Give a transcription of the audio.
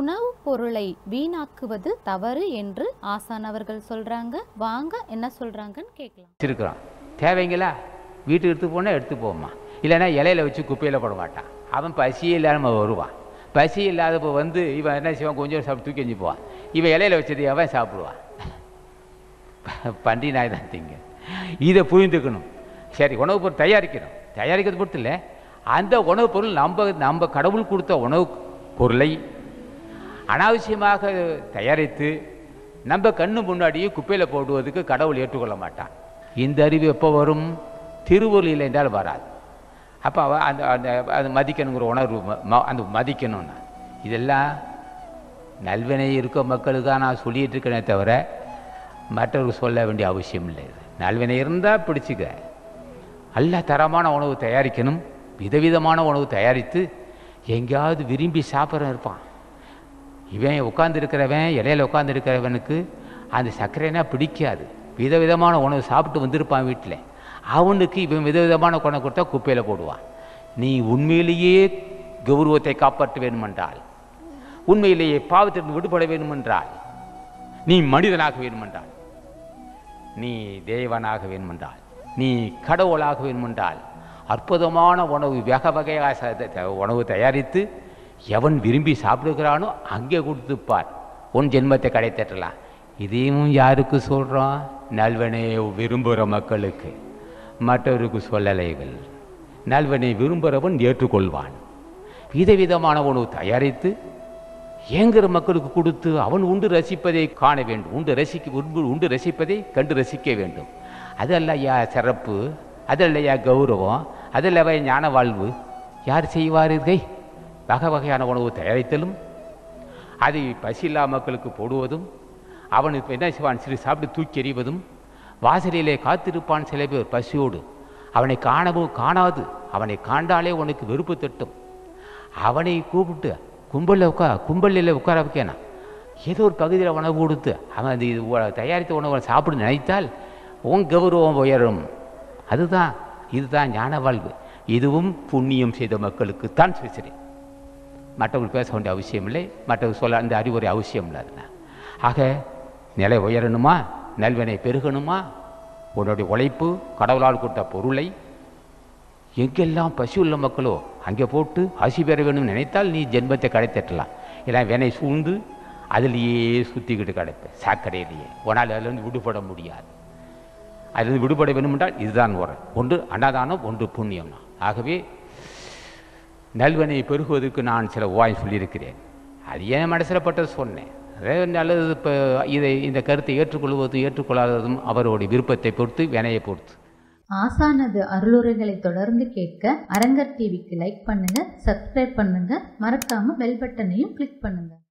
உணவுப் பொருளை வீணாக்குவது தவறு என்று ஆசான் அவர்கள் சொல்றாங்க வாங்க என்ன சொல்றாங்கன்னு கேட்கலாம் வச்சிருக்கிறோம் தேவைங்களா வீட்டுக்கு எடுத்து போனால் எடுத்து போமா இல்லைன்னா இலையில வச்சு குப்பையில் போட மாட்டான் அவன் பசியே இல்லாமல் வருவான் பசி இல்லாதப்போ வந்து இவன் என்ன செய்வான் கொஞ்சம் சாப்பிட்டு தூக்கி எஞ்சி போவான் இவன் இலையில வச்சது அவன் சாப்பிடுவான் பன்றி நாய் தான் திங்க இதை புரிந்துக்கணும் சரி உணவுப் பொருள் தயாரிக்கிறோம் தயாரிக்கிறது பொறுத்து இல்லை அந்த உணவுப் பொருள் நம்ம நம்ம கடவுள் கொடுத்த உணவுப் பொருளை அனாவசியமாக தயாரித்து நம்ம கண்ணு முன்னாடியே குப்பையில் போடுவதுக்கு கடவுள் ஏற்றுக்கொள்ள மாட்டான் இந்த அறிவு எப்போ வரும் திருவள்ளில் என்றால் வராது அப்போ அவ அந்த அந்த அது மதிக்கணுங்கிற உணர்வு ம- ம- அந்த மதிக்கணும்னா இதெல்லாம் நல்வினை இருக்க மக்களுக்காக நான் சொல்லிட்டு இருக்கேனே தவிர மற்றவர்கள் சொல்ல வேண்டிய அவசியம் இல்லை இது நல்வினை இருந்தால் பிடிச்சிக்க நல்ல தரமான உணவு தயாரிக்கணும் விதவிதமான உணவு தயாரித்து எங்கேயாவது விரும்பி சாப்பிட்றவன் இருப்பான் இவன் உட்காந்துருக்கிறவன் இலையில உட்காந்துருக்கிறவனுக்கு அந்த சர்க்கரைனா பிடிக்காது விதவிதமான உணவு சாப்பிட்டு வந்திருப்பான் வீட்டில் அவனுக்கு இவன் விதவிதமான உணவு கொடுத்தா குப்பையில் போடுவான் நீ உண்மையிலேயே கௌரவத்தை காப்பாற்ற வேண்டுமென்றால் உண்மையிலேயே பாவத்திற்கு விடுபட வேண்டுமென்றால் நீ மனிதனாக வேண்டுமென்றால் நீ தேவனாக வேண்டுமென்றால் நீ கடவுளாக வேண்டுமென்றால் அற்புதமான உணவு வகை வகையாக ச- த- உணவு தயாரித்து எவன் விரும்பி சாப்பிடுகிறானோ அங்கே கொடுத்துப்பார் உன் ஜென்மத்தை கடை தட்டலாம் இதையும் யாருக்கு சொல்கிறோம் நல்வனை விரும்புகிற மக்களுக்கு மற்றவருக்கு சொல்லலைகள் நல்வனை விரும்புகிறவன் ஏற்றுக்கொள்வான் விதவிதமான உணவு தயாரித்து ஏங்குற மக்களுக்கு கொடுத்து அவன் உண்டு ரசிப்பதை காண வேண்டும் உண்டு ரசிக்க உண்டு உண்டு ரசிப்பதை கண்டு ரசிக்க வேண்டும் அதல்லையா சிறப்பு அதல்லையா கௌரவம் அதல்லவா ஞான வாழ்வு யார் செய்வார்கள் வகை வகையான உணவு தயாரித்தலும் அதை பசியில்லா மக்களுக்கு போடுவதும் அவனுக்கு என்ன செய்வான் சிறு சாப்பிட்டு தூக்கி எறிவதும் வாசலிலே காத்திருப்பான் சில பேர் பசியோடு அவனை காணவும் காணாது அவனை காண்டாலே உனக்கு வெறுப்பு தட்டும் அவனை கூப்பிட்டு கும்பலில் உட்கா கும்பலில் உட்கார வைக்கணும் ஏதோ ஒரு பகுதியில் உணவு கொடுத்து அவன் அது இது உ- தயாரித்த உணவை சாப்பிட நினைத்தால் உன் கௌரவம் உயரும் அதுதான் இதுதான் ஞான வாழ்வு இதுவும் புண்ணியம் செய்த மக்களுக்குத்தான் பேசுகிறேன் மற்றவர்கள் பேச வேண்டிய அவசியம் இல்லை மற்றவர்கள் சொல்ல அந்த அறிவுரை அவசியம் இல்லை அதனால் ஆக நிலை உயரணுமா நல்வினை பெருகணுமா உன்னுடைய உழைப்பு கடவுளால் கொடுத்த பொருளை எங்கெல்லாம் பசி உள்ள மக்களோ அங்கே போட்டு ஆசி பெற வேணும்னு நினைத்தால் நீ ஜென்மத்தை கடை தட்டலாம் இல்லை வினை சூழ்ந்து அதிலேயே சுற்றிக்கிட்டு கிடப்பேன் சாக்கடையிலேயே உன்னால் அதிலிருந்து விடுபட முடியாது அதிலிருந்து விடுபட வேண்டுமென்றால் இதுதான் உரை ஒன்று அன்னதானம் ஒன்று புண்ணியம் ஆகவே நல்வனை பெருகுவதற்கு நான் சில உபாயம் சொல்லியிருக்கிறேன் அது ஏன் மனசில் பட்டது சொன்னேன் அதே நல்லது இப்போ இதை இந்த கருத்தை ஏற்றுக்கொள்வதும் ஏற்றுக்கொள்ளாததும் அவருடைய விருப்பத்தை பொறுத்து வினையை பொறுத்து ஆசானது அருளுரைகளை தொடர்ந்து கேட்க அரங்கர் டிவிக்கு லைக் பண்ணுங்க சப்ஸ்கிரைப் பண்ணுங்க மறக்காம பெல் பட்டனையும் கிளிக் பண்ணுங்க